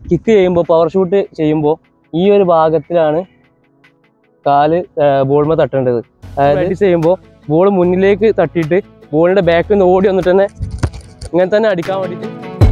kick ചെയ്യുമ്പോൾ power shoot ചെയ്യുമ്പോൾ ഈ ഒരു ഭാഗത്തിലാണ് കാല് ബോൾമ തട്ടേണ്ടത് അതായത് പ്രാക്ടീസ് ചെയ്യുമ്പോൾ ബോൾ മുന്നിലേക്ക് തട്ടിയിട്ട് ബോളിന്റെ ബാക്കിൽ നിന്ന് ഓടി വന്നിട്ട് തന്നെ ഇങ്ങനെ തന്നെ അടിക്കാൻ വേണ്ടിയിട്ട്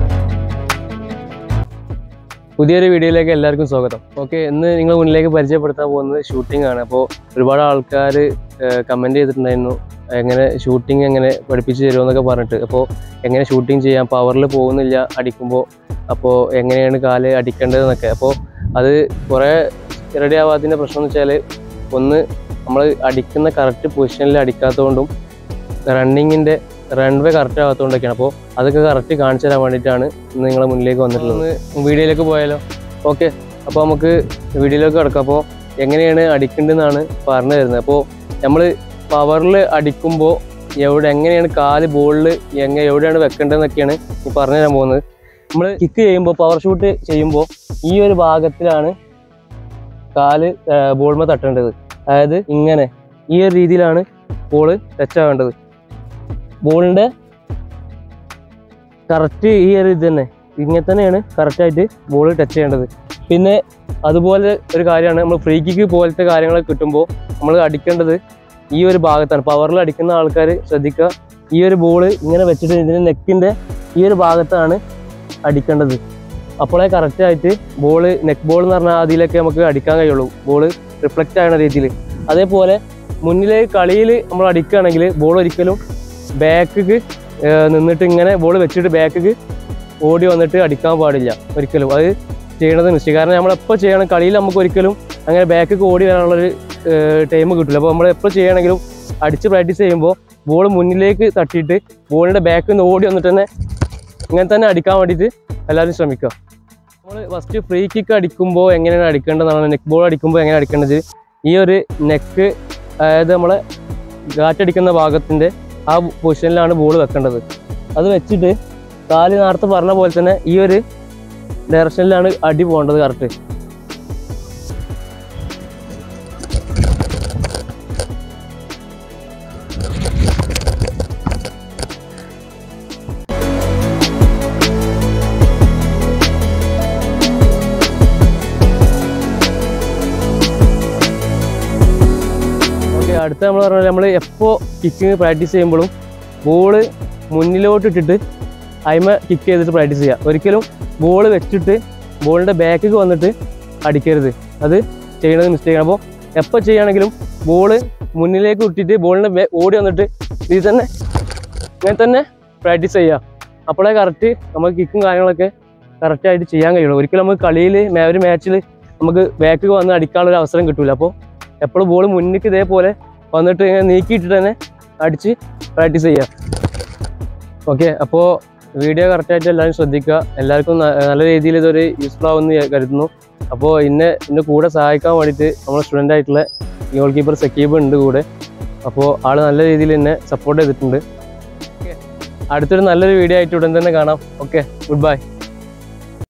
പുതിയൊരു വീഡിയോയിലേക്ക് എല്ലാവർക്കും സ്വാഗതം ഓക്കെ ഇന്ന് നിങ്ങൾ മുന്നിലേക്ക് പരിചയപ്പെടുത്താൻ പോകുന്നത് ഷൂട്ടിംഗ് ആണ് അപ്പോൾ ഒരുപാട് ആൾക്കാർ കമൻറ്റ് ചെയ്തിട്ടുണ്ടായിരുന്നു എങ്ങനെ ഷൂട്ടിംഗ് എങ്ങനെ പഠിപ്പിച്ച് തരുമെന്നൊക്കെ പറഞ്ഞിട്ട് അപ്പോൾ എങ്ങനെ ഷൂട്ടിംഗ് ചെയ്യാം പവറിൽ പോകുന്നില്ല അടിക്കുമ്പോൾ അപ്പോൾ എങ്ങനെയാണ് കാല് അടിക്കേണ്ടതെന്നൊക്കെ അപ്പോൾ അത് കുറേ റെഡി ആവാത്തതിൻ്റെ പ്രശ്നം എന്ന് വെച്ചാൽ ഒന്ന് നമ്മൾ അടിക്കുന്ന കറക്റ്റ് പൊസിഷനിൽ അടിക്കാത്തതുകൊണ്ടും റണ്ണിങ്ങിൻ്റെ റൺവേ കറക്റ്റ് ആകാത്തതുകൊണ്ടൊക്കെയാണ് അപ്പോൾ അതൊക്കെ കറക്റ്റ് കാണിച്ചു തരാൻ വേണ്ടിയിട്ടാണ് ഇന്ന് നിങ്ങളെ മുന്നിലേക്ക് വന്നിട്ടുള്ളത് വീഡിയോയിലേക്ക് പോയാലോ ഓക്കെ അപ്പോൾ നമുക്ക് വീഡിയോയിലേക്ക് കിടക്കാം അപ്പോൾ എങ്ങനെയാണ് അടിക്കേണ്ടതെന്നാണ് പറഞ്ഞു തരുന്നത് അപ്പോൾ നമ്മൾ പവറിൽ അടിക്കുമ്പോൾ എവിടെ എങ്ങനെയാണ് കാല് ബോളിൽ എങ്ങനെ എവിടെയാണ് വെക്കേണ്ടതെന്നൊക്കെയാണ് ഈ പറഞ്ഞു തരാൻ പോകുന്നത് നമ്മൾ കിക്ക് ചെയ്യുമ്പോൾ പവർ ഷൂട്ട് ചെയ്യുമ്പോൾ ഈ ഒരു ഭാഗത്തിലാണ് കാല് ബോൾമ തട്ടേണ്ടത് അതായത് ഇങ്ങനെ ഈ ഒരു രീതിയിലാണ് ബോള് ടച്ച് ആവേണ്ടത് ബോളിൻ്റെ കറക്റ്റ് ഈ ഒരു ഇത് തന്നെ ഇങ്ങനെ തന്നെയാണ് കറക്റ്റായിട്ട് ബോൾ ടച്ച് ചെയ്യേണ്ടത് പിന്നെ അതുപോലെ ഒരു കാര്യമാണ് നമ്മൾ ഫ്രീ കിക്ക് പോലത്തെ കാര്യങ്ങളൊക്കെ കിട്ടുമ്പോൾ നമ്മൾ അടിക്കേണ്ടത് ഈ ഒരു ഭാഗത്താണ് പവറിൽ അടിക്കുന്ന ആൾക്കാർ ശ്രദ്ധിക്കുക ഈ ഒരു ബോൾ ഇങ്ങനെ വെച്ചിട്ട് ഇതിൻ്റെ നെക്കിൻ്റെ ഈ ഒരു ഭാഗത്താണ് അടിക്കേണ്ടത് അപ്പോഴേ കറക്റ്റായിട്ട് ബോൾ നെക്ക് ബോൾ എന്ന് പറഞ്ഞാൽ അതിലൊക്കെ നമുക്ക് അടിക്കാൻ കഴിയുള്ളൂ ബോൾ റിഫ്ലക്റ്റ് ആവുന്ന രീതിയിൽ അതേപോലെ മുന്നിലെ കളിയിൽ നമ്മൾ അടിക്കുകയാണെങ്കിൽ ബോൾ ഒരിക്കലും ബാക്കിക്ക് നിന്നിട്ട് ഇങ്ങനെ ബോൾ വെച്ചിട്ട് ബാക്കിക്ക് ഓടി വന്നിട്ട് അടിക്കാൻ പാടില്ല ഒരിക്കലും അത് ചെയ്യണത് മിസ്റ്റേക്ക് കാരണം നമ്മളെപ്പോൾ ചെയ്യണം കളിയിൽ നമുക്ക് ഒരിക്കലും അങ്ങനെ ബാക്കിക്ക് ഓടി വരാനുള്ളൊരു ടൈം കിട്ടില്ല അപ്പോൾ നമ്മൾ എപ്പോൾ ചെയ്യണമെങ്കിലും അടിച്ച് പ്രാക്ടീസ് ചെയ്യുമ്പോൾ ബോൾ മുന്നിലേക്ക് തട്ടിയിട്ട് ബോളിൻ്റെ ബാക്കിൽ നിന്ന് ഓടി വന്നിട്ട് തന്നെ ഇങ്ങനെ തന്നെ അടിക്കാൻ വേണ്ടിയിട്ട് എല്ലാവരും ശ്രമിക്കുക നമ്മൾ ഫസ്റ്റ് ഫ്രീ കിക്ക് അടിക്കുമ്പോൾ എങ്ങനെയാണ് അടിക്കേണ്ടതെന്നാണ് നെക്ക് ബോൾ അടിക്കുമ്പോൾ എങ്ങനെ അടിക്കേണ്ടത് ഈ ഒരു നെക്ക് അതായത് നമ്മളെ ഗാറ്റടിക്കുന്ന ഭാഗത്തിൻ്റെ ആ പൊസിഷനിലാണ് ബോൾ വെക്കേണ്ടത് അത് വെച്ചിട്ട് കാല് നേരത്തെ പറഞ്ഞ പോലെ തന്നെ ഈ ഒരു ഡയറക്ഷനിലാണ് അടി പോകേണ്ടത് കറക്റ്റ് ഓക്കെ അടുത്ത നമ്മൾ പറഞ്ഞാൽ നമ്മൾ എപ്പോൾ കിക്കിങ് പ്രാക്ടീസ് ചെയ്യുമ്പോഴും ബോള് മുന്നിലോട്ട് ഇട്ടിട്ട് അയിമ കിക്ക് ചെയ്തിട്ട് പ്രാക്ടീസ് ചെയ്യുക ഒരിക്കലും ബോൾ വെച്ചിട്ട് ബോളിൻ്റെ ബാക്കിക്ക് വന്നിട്ട് അടിക്കരുത് അത് ചെയ്യുന്നത് മിസ്റ്റേക്കാണ് അപ്പോൾ എപ്പോൾ ചെയ്യുകയാണെങ്കിലും ബോള് മുന്നിലേക്ക് ഇട്ടിട്ട് ബോളിൻ്റെ ബേ ഓടി വന്നിട്ട് ഇതിൽ തന്നെ ഇങ്ങനെ തന്നെ പ്രാക്ടീസ് ചെയ്യുക അപ്പോഴേ കറക്റ്റ് നമുക്ക് കിക്കും കാര്യങ്ങളൊക്കെ കറക്റ്റായിട്ട് ചെയ്യാൻ കഴിയുള്ളൂ ഒരിക്കലും നമുക്ക് കളിയിൽ ഒരു മാച്ചിൽ നമുക്ക് ബാക്കിൽ വന്ന് അടിക്കാനുള്ള ഒരു അവസരം കിട്ടില്ല അപ്പോൾ എപ്പോഴും ബോൾ മുന്നിലേക്ക് ഇതേപോലെ വന്നിട്ട് ഇങ്ങനെ നീക്കിയിട്ടിട്ട് തന്നെ അടിച്ച് പ്രാക്ടീസ് ചെയ്യുക ഓക്കെ അപ്പോൾ വീഡിയോ കറക്റ്റായിട്ട് എല്ലാവരും ശ്രദ്ധിക്കുക എല്ലാവർക്കും ന- നല്ല രീതിയിൽ ഇതൊരു യൂസ്ഫുൾ ആവുമെന്ന് ഞാൻ കരുതുന്നു അപ്പോൾ ഇന്നെ എൻ്റെ കൂടെ സഹായിക്കാൻ വേണ്ടിയിട്ട് നമ്മുടെ സ്റ്റുഡൻ്റ് ആയിട്ടുള്ള ഗോൾ കീപ്പർ സക്കീബ് ഉണ്ട് കൂടെ അപ്പോൾ ആൾ നല്ല രീതിയിൽ എന്നെ സപ്പോർട്ട് ചെയ്തിട്ടുണ്ട് അടുത്തൊരു നല്ലൊരു വീഡിയോ ആയിട്ട് ഉടൻ തന്നെ കാണാം ഓക്കെ ഗുഡ് ബൈ